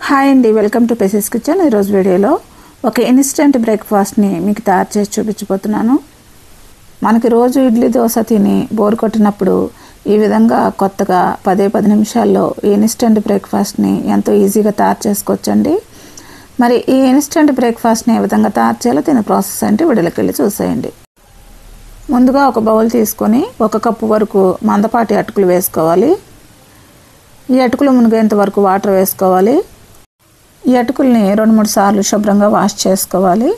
hi అండి welcome to పెసెస్ kitchen ఈరోజు వీడియోలో ఒక ఇన్స్టెంట్ బ్రేక్ఫాస్ట్ని మీకు తయారు చేసి చూపించబోతున్నాను మనకి రోజు ఇడ్లీ దోశ తిని బోర్ కొట్టినప్పుడు ఈ విధంగా కొత్తగా పదే పది నిమిషాల్లో ఈ ఇన్స్టెంట్ బ్రేక్ఫాస్ట్ని ఎంతో ఈజీగా తయారు చేసుకోవచ్చండి మరి ఈ ఇన్స్టెంట్ బ్రేక్ఫాస్ట్ని ఏ విధంగా తయారు చేయాలో దీని ప్రాసెస్ అంటే వీడియోకి వెళ్ళి చూసేయండి ముందుగా ఒక బౌల్ తీసుకొని ఒక కప్పు వరకు మందపాటి అటుకులు వేసుకోవాలి ఈ అటుకులు మునిగేంత వరకు వాటర్ వేసుకోవాలి ఈ అటుకుల్ని రెండు మూడు సార్లు శుభ్రంగా వాష్ చేసుకోవాలి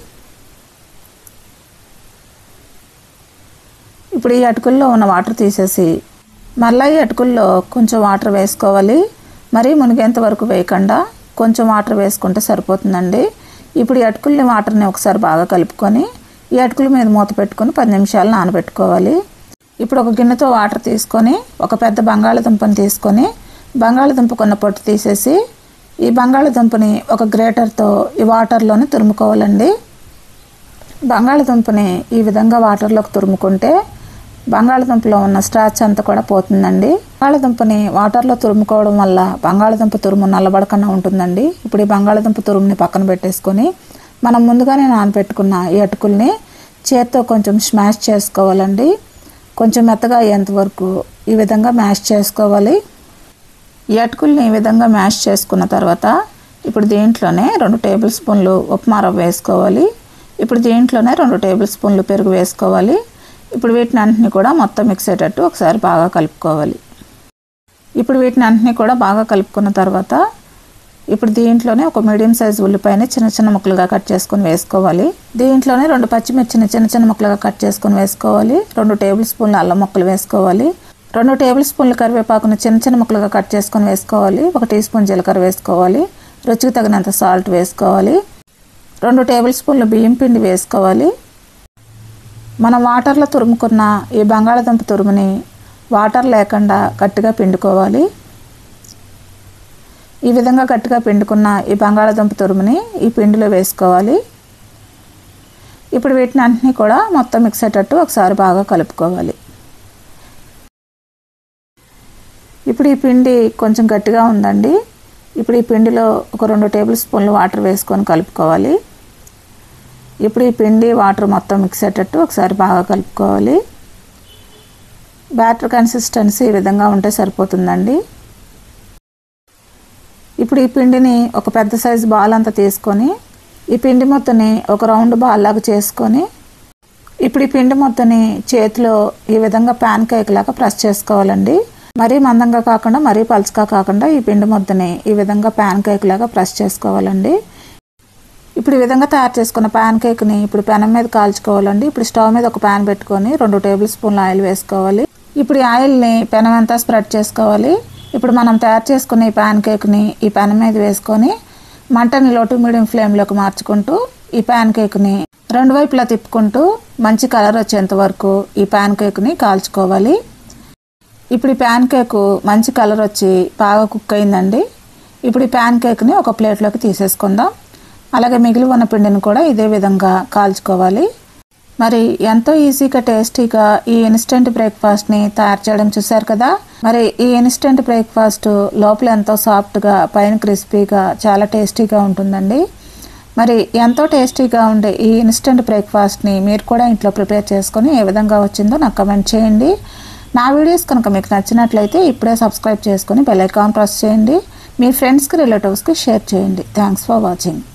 ఇప్పుడు ఈ అటుకుల్లో ఉన్న వాటర్ తీసేసి మళ్ళీ ఈ అటుకుల్లో కొంచెం వాటర్ వేసుకోవాలి మరీ మునిగేంత వరకు వేయకుండా కొంచెం వాటర్ వేసుకుంటే సరిపోతుందండి ఇప్పుడు ఈ అటుకుల్ని వాటర్ని ఒకసారి బాగా కలుపుకొని ఈ అటుకుల మీద మూత పెట్టుకొని పది నిమిషాలు నానబెట్టుకోవాలి ఇప్పుడు ఒక గిన్నెతో వాటర్ తీసుకొని ఒక పెద్ద బంగాళదుంపని తీసుకొని బంగాళదుంప కొన్న పొట్టు తీసేసి ఈ బంగాళదుంపని ఒక గ్రేటర్తో ఈ వాటర్లోనే తురుముకోవాలండి బంగాళదుంపని ఈ విధంగా వాటర్లోకి తురుముకుంటే బంగాళదుంపలో ఉన్న స్టార్చ్ అంతా కూడా పోతుందండి బంగాళదుంపని వాటర్లో తురుముకోవడం వల్ల బంగాళదుంప తురుము నల్లబడకుండా ఉంటుందండి ఇప్పుడు ఈ బంగాళదుంప తురుముని పక్కన పెట్టేసుకొని మనం ముందుగానే నానబెట్టుకున్న ఈ అటుకుల్ని చేత్తో కొంచెం స్మాష్ చేసుకోవాలండి కొంచెం మెత్తగా అయ్యేంత వరకు ఈ విధంగా మ్యాష్ చేసుకోవాలి ఈ అటుకుల్ని ఈ విధంగా మ్యాష్ చేసుకున్న తర్వాత ఇప్పుడు దీంట్లోనే రెండు టేబుల్ స్పూన్లు ఉప్మా రవ్వ వేసుకోవాలి ఇప్పుడు దీంట్లోనే రెండు టేబుల్ స్పూన్లు పెరుగు వేసుకోవాలి ఇప్పుడు వీటిని అన్నింటినీ కూడా మొత్తం మిక్స్ అయ్యేటట్టు ఒకసారి బాగా కలుపుకోవాలి ఇప్పుడు వీటిని అన్నింటినీ కూడా బాగా కలుపుకున్న తర్వాత ఇప్పుడు దీంట్లోనే ఒక మీడియం సైజ్ ఉల్లిపాయని చిన్న చిన్న ముక్కలుగా కట్ చేసుకొని వేసుకోవాలి దీంట్లోనే రెండు పచ్చిమిర్చిని చిన్న చిన్న ముక్కలుగా కట్ చేసుకొని వేసుకోవాలి రెండు టేబుల్ స్పూన్ల అల్లం ముక్కలు వేసుకోవాలి రెండు టేబుల్ స్పూన్ల కరివేపాకును చిన్న చిన్న ముక్కలుగా కట్ చేసుకొని వేసుకోవాలి ఒక టీ స్పూన్ జీలకర్ర వేసుకోవాలి రుచికి తగినంత సాల్ట్ వేసుకోవాలి రెండు టేబుల్ స్పూన్ల బియ్యం పిండి వేసుకోవాలి మనం వాటర్లో తురుముకున్న ఈ బంగాళదుంప తురుముని వాటర్ లేకుండా గట్టిగా పిండుకోవాలి ఈ విధంగా గట్టిగా పిండుకున్న ఈ బంగాళదుంప తురుముని ఈ పిండిలో వేసుకోవాలి ఇప్పుడు వీటిని అన్నింటినీ కూడా మొత్తం మిక్స్ అయ్యేటట్టు ఒకసారి బాగా కలుపుకోవాలి ఇప్పుడు ఈ పిండి కొంచెం గట్టిగా ఉందండి ఇప్పుడు ఈ పిండిలో ఒక రెండు టేబుల్ స్పూన్లు వాటర్ వేసుకొని కలుపుకోవాలి ఇప్పుడు ఈ పిండి వాటర్ మొత్తం మిక్స్ అయ్యేటట్టు ఒకసారి బాగా కలుపుకోవాలి బ్యాటర్ కన్సిస్టెన్సీ ఈ విధంగా ఉంటే సరిపోతుందండి ఇప్పుడు ఈ పిండిని ఒక పెద్ద సైజు బాల్ అంతా తీసుకొని ఈ పిండి మొత్తని ఒక రౌండ్ బాల్ లాగా చేసుకొని ఇప్పుడు ఈ పిండి మొత్తని చేతిలో ఈ విధంగా ప్యాన్ కేక్ లాగా ప్రెస్ చేసుకోవాలండి మరీ మందంగా కాకుండా మరీ పలుచగా కాకుండా ఈ పిండి ముద్దని ఈ విధంగా ప్యాన్ కేక్ లాగా ప్రెస్ చేసుకోవాలండి ఇప్పుడు ఈ విధంగా తయారు చేసుకున్న ప్యాన్ కేక్ని ఇప్పుడు పెనం మీద కాల్చుకోవాలండి ఇప్పుడు స్టవ్ మీద ఒక ప్యాన్ పెట్టుకొని రెండు టేబుల్ స్పూన్ల ఆయిల్ వేసుకోవాలి ఇప్పుడు ఈ ఆయిల్ని పెనం అంతా స్ప్రెడ్ చేసుకోవాలి ఇప్పుడు మనం తయారు చేసుకున్న ఈ ప్యాన్ కేక్ని ఈ పెనం మీద వేసుకొని మంటని లో టు మీడియం ఫ్లేమ్లోకి మార్చుకుంటూ ఈ ప్యాన్ కేక్ని రెండు వైపులా తిప్పుకుంటూ మంచి కలర్ వచ్చేంత వరకు ఈ ప్యాన్ కేక్ని కాల్చుకోవాలి ఇప్పుడు ఈ ప్యాన్ కేక్ మంచి కలర్ వచ్చి బాగా కుక్ అయిందండి ఇప్పుడు ఈ ప్యాన్ కేక్ని ఒక ప్లేట్లోకి తీసేసుకుందాం అలాగే మిగిలి ఉన్న పిండిని కూడా ఇదే విధంగా కాల్చుకోవాలి మరి ఎంతో ఈజీగా టేస్టీగా ఈ ఇన్స్టెంట్ బ్రేక్ఫాస్ట్ని తయారు చేయడం చూసారు కదా మరి ఈ ఇన్స్టెంట్ బ్రేక్ఫాస్ట్ లోపల ఎంతో సాఫ్ట్గా పైన క్రిస్పీగా చాలా టేస్టీగా ఉంటుందండి మరి ఎంతో టేస్టీగా ఉండే ఈ ఇన్స్టెంట్ బ్రేక్ఫాస్ట్ని మీరు కూడా ఇంట్లో ప్రిపేర్ చేసుకొని ఏ విధంగా వచ్చిందో నాకు కమెంట్ చేయండి నా వీడియోస్ కనుక మీకు నచ్చినట్లయితే ఇప్పుడే సబ్స్క్రైబ్ చేసుకొని బెల్ ఐకాన్ ప్రెస్ చేయండి మీ ఫ్రెండ్స్కి రిలేటివ్స్కి షేర్ చేయండి థ్యాంక్స్ ఫర్ వాచింగ్